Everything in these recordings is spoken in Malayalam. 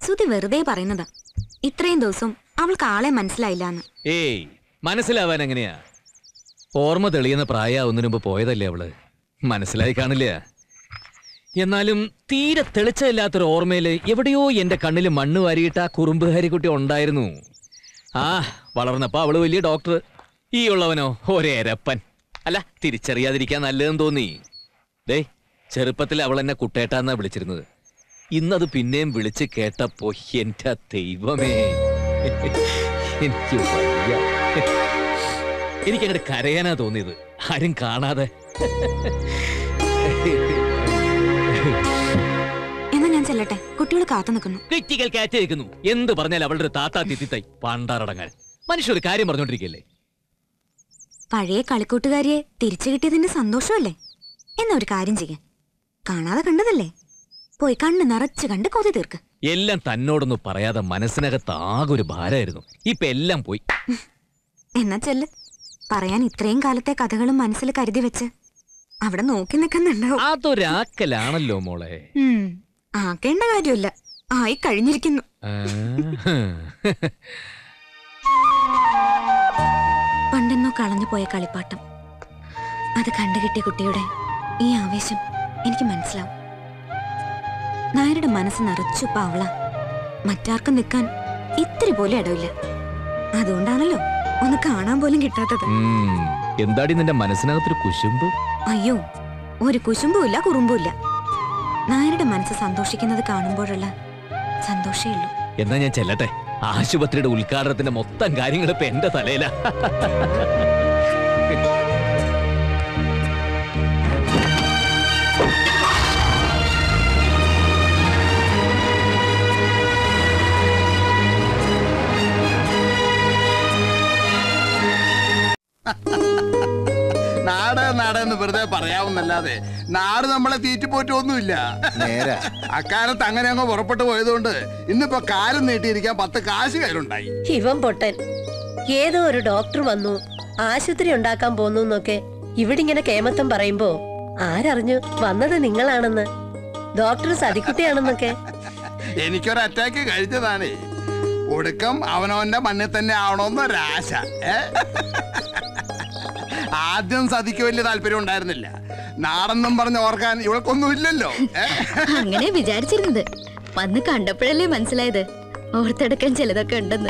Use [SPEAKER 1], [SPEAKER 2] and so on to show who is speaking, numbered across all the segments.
[SPEAKER 1] സുധി വെറുതെ പറയുന്നതാ ഇത്രയും ദിവസം അവൾക്ക് ആളെ മനസ്സിലായില്ല എന്ന്
[SPEAKER 2] ഏയ് മനസ്സിലാവാൻ എങ്ങനെയാ ഓർമ്മ തെളിയുന്ന പ്രായാവുന്നതിന് മുമ്പ് പോയതല്ലേ അവള് മനസ്സിലായി കാണില്ല എന്നാലും തീരെ തെളിച്ചമില്ലാത്തൊരു ഓർമ്മയില് എവിടെയോ എന്റെ കണ്ണിൽ മണ്ണ് വാരിയിട്ട് ആ കുറുമ്പ് ഹരിക്കുട്ടി ഉണ്ടായിരുന്നു ആ വളർന്നപ്പോ അവള് വലിയ ഡോക്ടർ ഈ ഉള്ളവനോ ഒരേരപ്പൻ അല്ല തിരിച്ചറിയാതിരിക്കാൻ നല്ലതെന്ന് തോന്നി ദേ ചെറുപ്പത്തിൽ അവൾ എന്നെ കുട്ടേട്ടാന്നാ വിളിച്ചിരുന്നത് ഇന്നത് പിന്നെയും വിളിച്ച് കേട്ടപ്പോ എന്റെ ദൈവമേ എനിക്ക് വയ്യ എനിക്കങ്ങോട്ട് കരയാനാ തോന്നിയത് ആരും കാണാതെ
[SPEAKER 1] എന്നാ ഞാൻ ചെല്ലട്ടെ കുട്ടികൾ കാത്തു നിൽക്കുന്നു
[SPEAKER 2] വ്യക്തികൾ കയറ്റിയിരിക്കുന്നു എന്ത് പറഞ്ഞാൽ അവളുടെ ഒരു താത്താ തിത്തിത്തായി പാണ്ടാറടങ്ങാൻ മനുഷ്യ ഒരു കാര്യം പറഞ്ഞോണ്ടിരിക്കല്ലേ
[SPEAKER 1] പഴയ കളിക്കൂട്ടുകാരിയെ തിരിച്ചു കിട്ടിയതിന്റെ സന്തോഷമല്ലേ എന്നാ ഒരു കാര്യം ചെയ്യാൻ കാണാതെ കണ്ടതല്ലേ പോയി കണ്ണ് നിറച്ച് കണ്ട് കൊതി തീർക്ക്
[SPEAKER 2] എല്ലാം തന്നോടൊന്നും പറയാതെ മനസ്സിനകത്ത് ആകെ ഒരു ഭാരമായിരുന്നു ഇപ്പൊ എല്ലാം പോയി
[SPEAKER 1] എന്നാ ചെല്ല് പറയാൻ ഇത്രയും കാലത്തെ കഥകളും മനസ്സിൽ കരുതി വെച്ച് അവിടെ നോക്കി നിൽക്കുന്നുണ്ടാവും
[SPEAKER 2] അതൊരാക്കലാണല്ലോ മോളെ
[SPEAKER 1] ഉം, ആക്കേണ്ട കാര്യമില്ല ആയി കഴിഞ്ഞിരിക്കുന്നു
[SPEAKER 2] ആ,
[SPEAKER 1] പണ്ടെന്നോ കളഞ്ഞു പോയ കളിപ്പാട്ടം അത് കണ്ടുകിട്ടിയ കുട്ടിയുടെ ഈ ആവേശം എനിക്ക് മനസ്സിലാവും നായരുടെ മനസ്സ് നിറച്ചു പാവള മറ്റാർക്കും നിൽക്കാൻ ഇത്തിരി പോലും ഇടവില്ല അതുകൊണ്ടാണല്ലോ ഒന്ന് കാണാൻ പോലും കിട്ടാത്തത്
[SPEAKER 2] ഉം, എന്താടി നിന്റെ മനസ്സിനകത്തൊരു കുശുമ്പ്
[SPEAKER 1] അയ്യോ ഒരു കുശുമ്പുമില്ല കുറുമ്പുമില്ല നായരുടെ മനസ്സ് സന്തോഷിക്കുന്നത് കാണുമ്പോഴുള്ള സന്തോഷേ ഉള്ളൂ
[SPEAKER 2] എന്നാ ഞാൻ ചെല്ലട്ടെ ആശുപത്രിയുടെ ഉദ്ഘാടനത്തിന്റെ മൊത്തം കാര്യങ്ങൾ ഇപ്പൊ എന്റെ തലയിലാ
[SPEAKER 3] നാട് നാട് എന്ന് വെറുതെ പറയാവുന്നല്ലാതെ നാട് നമ്മളെ തീറ്റിപ്പോറ്റൊന്നുമില്ല
[SPEAKER 4] നേരെ
[SPEAKER 3] അക്കാലത്ത് അങ്ങനെ അങ്ങ് പുറപ്പെട്ടു പോയതുകൊണ്ട് ഇന്നിപ്പോ കാലം നീട്ടിയിരിക്കാൻ പത്ത് കാശ് കയ്യിലുണ്ടായി
[SPEAKER 5] ഇവൻ പൊട്ടൻ ഏതോ ഒരു ഡോക്ടർ വന്നു ആശുപത്രി ഉണ്ടാക്കാൻ പോന്നു എന്നൊക്കെ ഇവിടെ ഇങ്ങനെ കേമത്തം പറയുമ്പോ ആരറിഞ്ഞു വന്നത് നിങ്ങളാണെന്ന് ഡോക്ടർ സതിക്കുട്ടിയാണെന്നൊക്കെ
[SPEAKER 3] എനിക്കൊരു അറ്റാക്ക് കഴിച്ചതാണ് ഒടുക്കം അവനവന്റെ മണ്ണിൽ തന്നെ ആവണമെന്നൊരാശ ഏ? ആദ്യം സതിക്ക് വലിയ താല്പര്യം ഉണ്ടായിരുന്നില്ല നാടെന്നും പറഞ്ഞ് ഓർക്കാൻ ഇവൾക്കൊന്നും ഇല്ലല്ലോ ഏ?
[SPEAKER 1] അങ്ങനെ വിചാരിച്ചിരുന്നത് വന്ന് കണ്ടപ്പോഴല്ലേ മനസ്സിലായത് ഓർത്തെടുക്കാൻ ചിലതൊക്കെ ഉണ്ടെന്ന്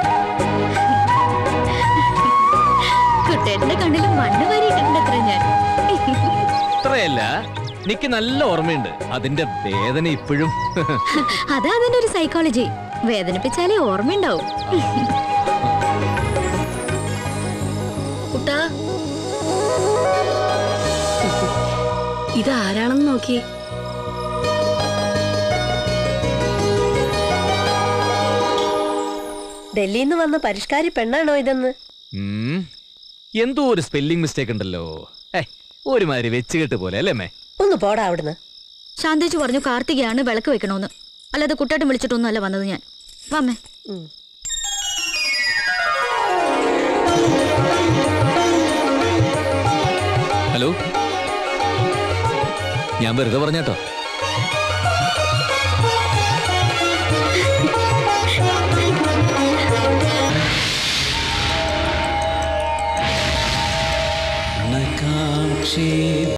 [SPEAKER 1] കുട്ടേട്ടന്റെ കണ്ണിലും മണ്ണ് വാരിയിട്ടുണ്ടത്ര ഞാൻ
[SPEAKER 2] ഇത്രയല്ല എനിക്ക് നല്ല ഓർമ്മയുണ്ട് അതിന്റെ വേദന ഇപ്പോഴും
[SPEAKER 1] അതാ അതിന്റെ ഒരു സൈക്കോളജി വേദനിപ്പിച്ചാലേ ഓർമ്മയുണ്ടാവും
[SPEAKER 6] കുട്ടാ ഇതാരാണെന്ന് നോക്കി
[SPEAKER 5] ഡൽഹിയിൽ നിന്ന് വന്ന പരിഷ്കാരി പെണ്ണാണോ ഇതെന്ന്
[SPEAKER 2] ഉം, എന്തോ ഒരു സ്പെല്ലിംഗ് മിസ്റ്റേക്ക് ഉണ്ടല്ലോ ഏ ഒരുമാതിരി വെച്ചുകെട്ട് പോലെ അല്ലേ മേ
[SPEAKER 5] ഒന്ന് പോടാ അവിടുന്ന്
[SPEAKER 1] ശാന്തേച്ചു പറഞ്ഞു കാർത്തികയാണ് വിളക്ക് വെക്കണോന്ന് അല്ലാതെ കുട്ടേട്ടൻ വിളിച്ചിട്ടൊന്നും അല്ല വന്നത് ഞാൻ വമ്മേ
[SPEAKER 5] ഉം.
[SPEAKER 2] ഹലോ ഞാൻ വെറുതെ പറഞ്ഞാട്ടോ